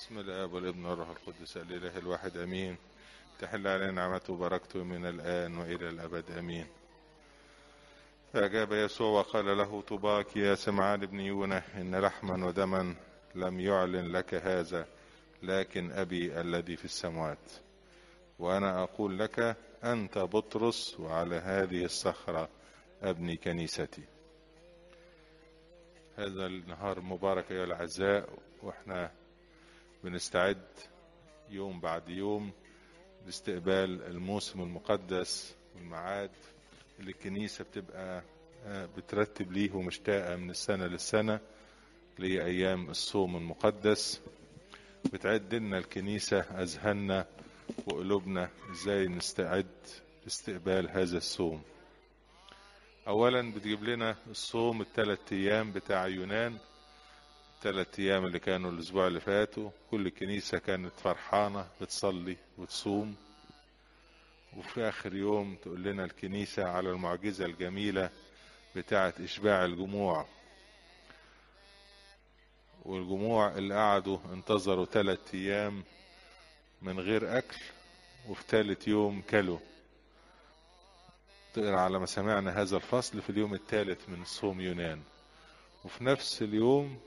بسم الاب والابن والروح القدس الاله الواحد امين تحل علينا نعمته وبركته من الان والى الابد امين فاجاب يسوع وقال له طباك يا سمعان بن يونه ان لحما ودما لم يعلن لك هذا لكن ابي الذي في السماوات وانا اقول لك انت بطرس وعلى هذه الصخره ابني كنيستي هذا النهار مبارك ايها الاعزاء واحنا بنستعد يوم بعد يوم لاستقبال الموسم المقدس والميعاد اللي الكنيسة بتبقى بترتب ليه ومشتاقة من السنة للسنة لأيام الصوم المقدس بتعد لنا الكنيسة أذهاننا وقلوبنا ازاي نستعد لاستقبال هذا الصوم أولا بتجيب لنا الصوم الثلاث أيام بتاع يونان الثلاث أيام اللي كانوا الأسبوع اللي فاتوا كل كنيسة كانت فرحانة بتصلي وتصوم وفي آخر يوم تقول لنا الكنيسة على المعجزة الجميلة بتاعة إشباع الجموع والجموع اللي قعدوا انتظروا ثلاث أيام من غير أكل وفي ثالث يوم كلوا تقرا على ما سمعنا هذا الفصل في اليوم الثالث من صوم يونان وفي نفس اليوم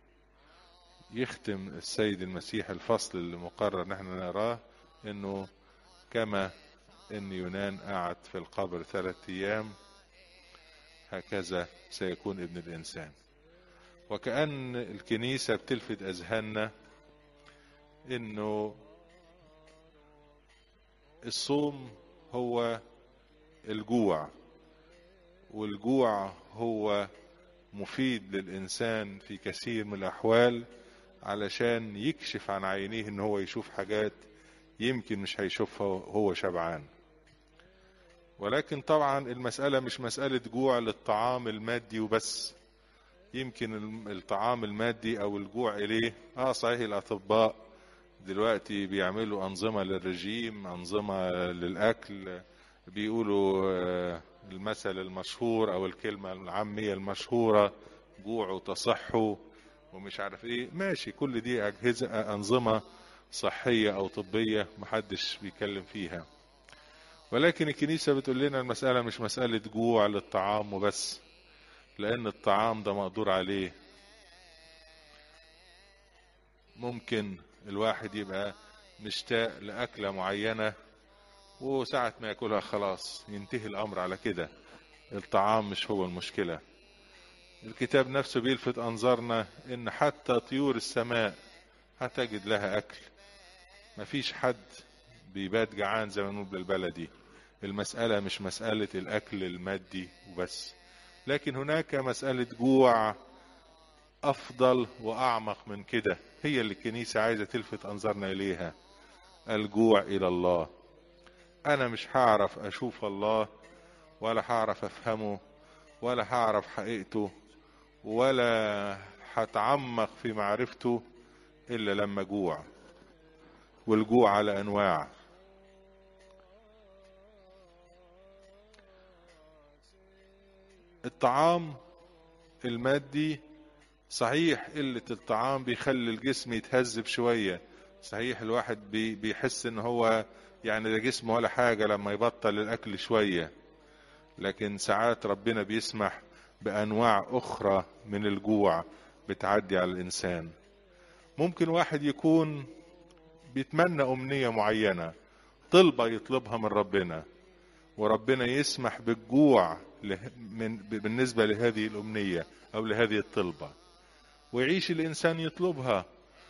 يختم السيد المسيح الفصل اللي مقرر ان احنا نقراه انه كما ان يونان قعد في القبر ثلاثة ايام هكذا سيكون ابن الانسان وكأن الكنيسة بتلفت اذهاننا انه الصوم هو الجوع والجوع هو مفيد للإنسان في كثير من الأحوال علشان يكشف عن عينيه إن هو يشوف حاجات يمكن مش هيشوفها وهو شبعان ولكن طبعا المسألة مش مسألة جوع للطعام المادي وبس يمكن الطعام المادي أو الجوع إليه آه صحيح الأطباء دلوقتي بيعملوا أنظمة للرجيم أنظمة للأكل بيقولوا المثل المشهور او الكلمة العامية المشهورة جوعوا تصحوا ومش عارف ايه ماشي كل دي اجهزة انظمة صحية او طبية محدش بيتكلم فيها ولكن الكنيسة بتقول لنا المسألة مش مسألة جوع للطعام وبس لان الطعام ده مقدور عليه ممكن الواحد يبقى مشتاق لأكلة معينة وساعة ما ياكلها خلاص ينتهي الأمر على كده الطعام مش هو المشكلة الكتاب نفسه بيلفت أنظارنا إن حتى طيور السماء هتجد لها أكل مفيش حد بيبات جعان زي ما نقول بالبلدي المسألة مش مسألة الأكل المادي وبس لكن هناك مسألة جوع أفضل وأعمق من كده هي اللي الكنيسة عايزة تلفت أنظارنا إليها الجوع إلى الله انا مش هعرف اشوف الله ولا هعرف افهمه ولا هعرف حقيقته ولا هتعمق في معرفته الا لما جوع والجوع على انواع الطعام المادي صحيح قلة الطعام بيخلي الجسم يتهذب شوية صحيح الواحد بيحس ان هو يعني ده جسمه ولا حاجة لما يبطل الأكل شوية لكن ساعات ربنا بيسمح بأنواع أخرى من الجوع بتعدي على الإنسان ممكن واحد يكون بيتمنى أمنية معينة طلبة يطلبها من ربنا وربنا يسمح بالجوع من بالنسبة لهذه الأمنية أو لهذه الطلبة ويعيش الإنسان يطلبها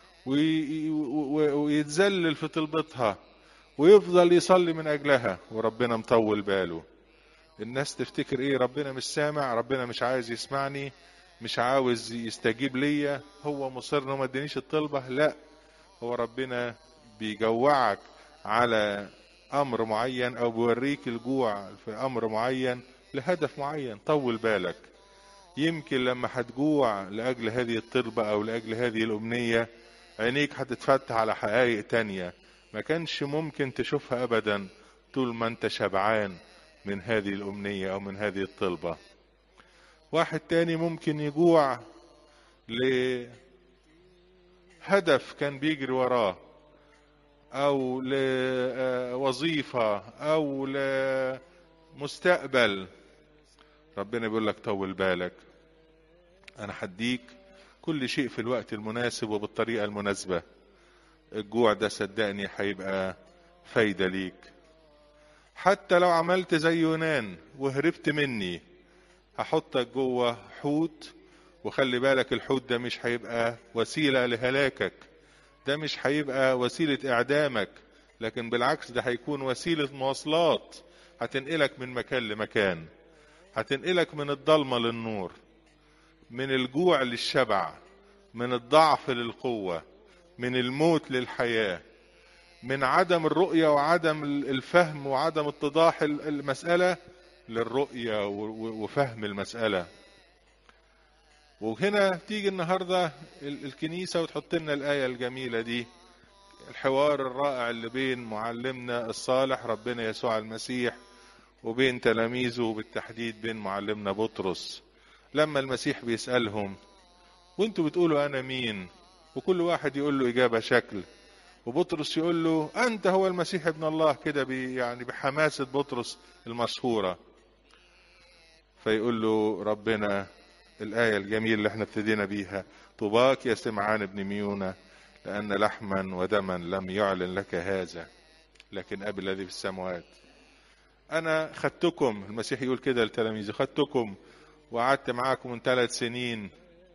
ويتذلل في طلبتها ويفضل يصلي من اجلها وربنا مطول باله الناس تفتكر ايه ربنا مش سامع ربنا مش عايز يسمعني مش عاوز يستجيب ليا هو مصر انه ما ادانيش الطلبه لا هو ربنا بيجوعك على امر معين او بيوريك الجوع في امر معين لهدف معين طول بالك يمكن لما هتجوع لاجل هذه الطلبه او لاجل هذه الامنيه عينيك هتتفتح على حقائق تانيه ما كانش ممكن تشوفها ابدا طول ما انت شبعان من هذه الامنية او من هذه الطلبة واحد تاني ممكن يجوع هدف كان بيجري وراه او لوظيفة او لمستقبل ربنا بيقول لك طول بالك انا هديك كل شيء في الوقت المناسب وبالطريقة المناسبة الجوع ده صدقني هيبقى فايدة ليك حتى لو عملت زي يونان وهربت مني هحطك جوه حوت وخلي بالك الحوت ده مش هيبقى وسيلة لهلاكك ده مش هيبقى وسيلة إعدامك لكن بالعكس ده هيكون وسيلة مواصلات هتنقلك من مكان لمكان هتنقلك من الضلمة للنور من الجوع للشبع من الضعف للقوة من الموت للحياة من عدم الرؤية وعدم الفهم وعدم اتضاح المسألة للرؤية وفهم المسألة وهنا تيجي النهاردة الكنيسة وتحط لنا الآية الجميلة دي الحوار الرائع اللي بين معلمنا الصالح ربنا يسوع المسيح وبين تلاميذه وبالتحديد بين معلمنا بطرس لما المسيح بيسألهم وانتوا بتقولوا أنا مين وكل واحد يقول له إجابة شكل وبطرس يقول له أنت هو المسيح ابن الله كده بي يعني بحماسة بطرس المشهورة فيقول له ربنا الآية الجميلة اللي احنا ابتدينا بيها طوباك يا سمعان ابن ميونة لأن لحما ودما لم يعلن لك هذا لكن أبي الذي في السماوات أنا خدتكم المسيح يقول كده لتلاميذه خدتكم وقعدت معاكم من ثلاث سنين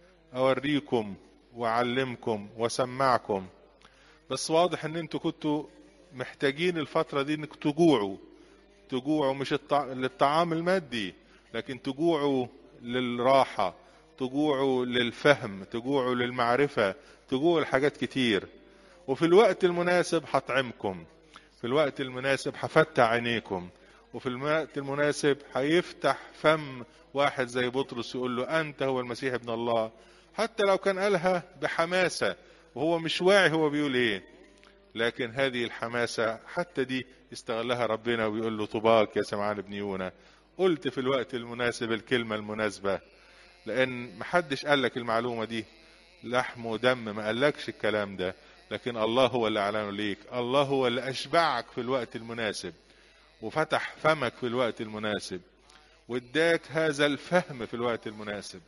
أوريكم وأعلمكم وأسمعكم بس واضح ان انتوا كنتوا محتاجين الفترة دي انك تجوعوا تجوعوا مش الطع... للطعام المادي لكن تجوعوا للراحة تجوعوا للفهم تجوعوا للمعرفة تجوعوا لحاجات كتير وفي الوقت المناسب هطعمكم في الوقت المناسب هفتح عينيكم وفي الوقت المناسب هيفتح فم واحد زي بطرس يقول له أنت هو المسيح ابن الله حتى لو كان قالها بحماسة وهو مش واعي هو بيقول ايه لكن هذه الحماسة حتى دي استغلها ربنا ويقول له طباك يا سمعان ابن يونا قلت في الوقت المناسب الكلمة المناسبة لأن محدش قال لك المعلومة دي لحم ودم ما قالكش الكلام ده لكن الله هو اللي أعلنه ليك الله هو اللي أشبعك في الوقت المناسب وفتح فمك في الوقت المناسب واداك هذا الفهم في الوقت المناسب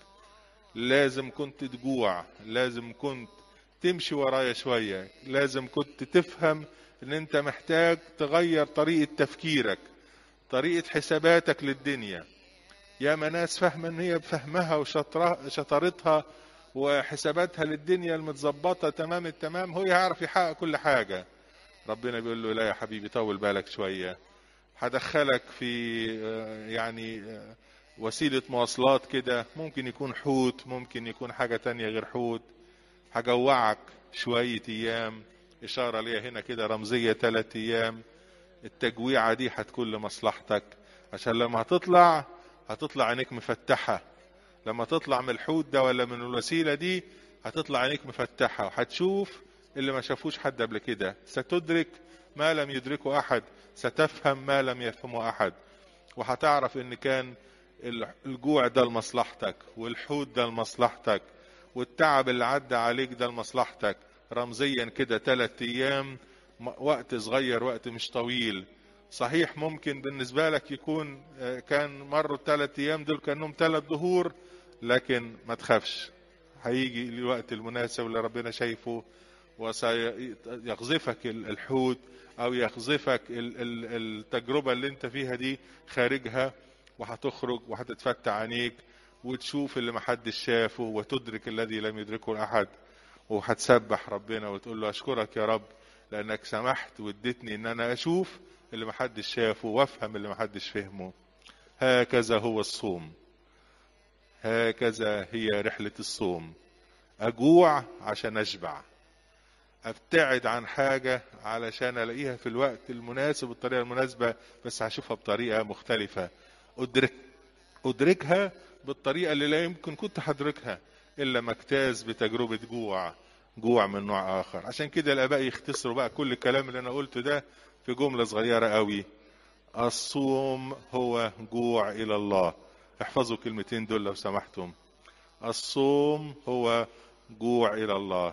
لازم كنت تجوع لازم كنت تمشي ورايا شوية لازم كنت تفهم ان انت محتاج تغير طريقة تفكيرك طريقة حساباتك للدنيا يا ناس فاهمة ان هي بفهمها وشطارتها وحساباتها للدنيا المتظبطة تمام التمام هو يعرف يحقق كل حاجة ربنا بيقول له لا يا حبيبي طول بالك شوية هدخلك في يعني وسيلة مواصلات كده ممكن يكون حوت ممكن يكون حاجة تانية غير حوت هجوعك شوية أيام إشارة ليها هنا كده رمزية ثلاث أيام التجويعة دي هتكون لمصلحتك عشان لما هتطلع هتطلع عينيك مفتحة لما تطلع من الحوت ده ولا من الوسيلة دي هتطلع عينيك مفتحة وهتشوف اللي ما شافوش حد قبل كده ستدرك ما لم يدركه أحد ستفهم ما لم يفهمه أحد وهتعرف إن كان الجوع ده لمصلحتك والحوت ده لمصلحتك والتعب اللي عدى عليك ده لمصلحتك رمزيا كده ثلاث ايام وقت صغير وقت مش طويل صحيح ممكن بالنسبة لك يكون كان مروا الثلاث ايام دول كانهم ثلاث ظهور لكن ما تخافش هيجي الوقت المناسب اللي ربنا شايفه وسيقذفك الحوت او يقذفك التجربة اللي انت فيها دي خارجها وهتخرج وهتتفتح عينيك وتشوف اللي محدش شافه وتدرك الذي لم يدركه احد وهتسبح ربنا وتقول له اشكرك يا رب لانك سمحت واديتني ان انا اشوف اللي محدش شافه وافهم اللي محدش فهمه هكذا هو الصوم هكذا هي رحلة الصوم اجوع عشان اشبع ابتعد عن حاجة علشان الاقيها في الوقت المناسب بالطريقة المناسبة بس هشوفها بطريقة مختلفة ادرك ادركها بالطريقة اللي لا يمكن كنت هدركها إلا ما اجتاز بتجربة جوع جوع من نوع آخر عشان كده الآباء يختصروا بقى كل الكلام اللي أنا قلته ده في جملة صغيرة قوي الصوم هو جوع إلى الله احفظوا الكلمتين دول لو سمحتم الصوم هو جوع إلى الله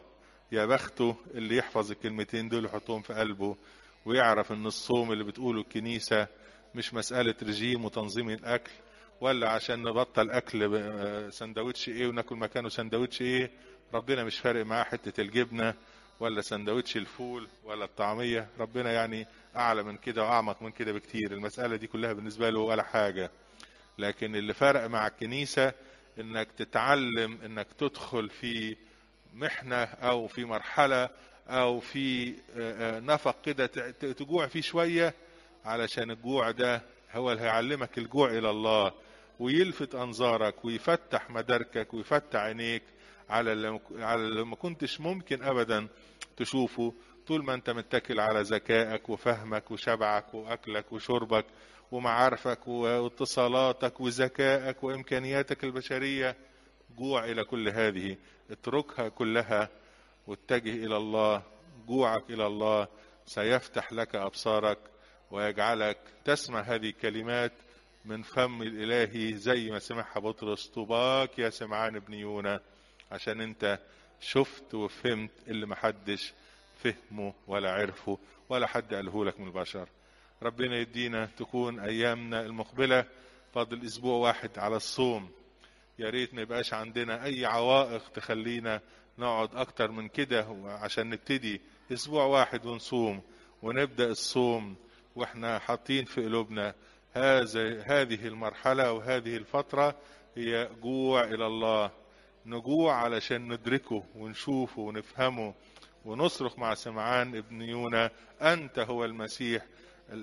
يا بخته اللي يحفظ الكلمتين دول يحطهم في قلبه ويعرف ان الصوم اللي بتقوله الكنيسة مش مسألة رجيم وتنظيم الأكل ولا عشان نبطل أكل ب- سندوتش إيه وناكل مكانه سندوتش إيه ربنا مش فارق معاه حتة الجبنة ولا سندوتش الفول ولا الطعمية ربنا يعني أعلى من كده وأعمق من كده بكتير المسألة دي كلها بالنسبة له ولا حاجة لكن اللي فرق مع الكنيسة انك تتعلم انك تدخل في محنة او في مرحلة او في آه، آه، نفق كده ت- ت- تجوع فيه شوية علشان الجوع ده هو اللي هيعلمك الجوع الى الله ويلفت انظارك ويفتح مداركك ويفتح عينيك على اللي على اللي ما كنتش ممكن ابدا تشوفه طول ما انت متكل على ذكائك وفهمك وشبعك واكلك وشربك ومعارفك واتصالاتك وذكائك وامكانياتك البشريه جوع الى كل هذه اتركها كلها واتجه الى الله جوعك الى الله سيفتح لك ابصارك ويجعلك تسمع هذه الكلمات من فم الالهي زي ما سمعها بطرس طوباك يا سمعان ابن يونا عشان انت شفت وفهمت اللي محدش فهمه ولا عرفه ولا حد قاله لك من البشر ربنا يدينا تكون ايامنا المقبله فاضل اسبوع واحد على الصوم يا ريت ما يبقاش عندنا اي عوائق تخلينا نقعد اكتر من كده عشان نبتدي اسبوع واحد ونصوم ونبدا الصوم واحنا حاطين في قلوبنا هذا هذه المرحله وهذه الفتره هي جوع الى الله نجوع علشان ندركه ونشوفه ونفهمه ونصرخ مع سمعان ابن يونا انت هو المسيح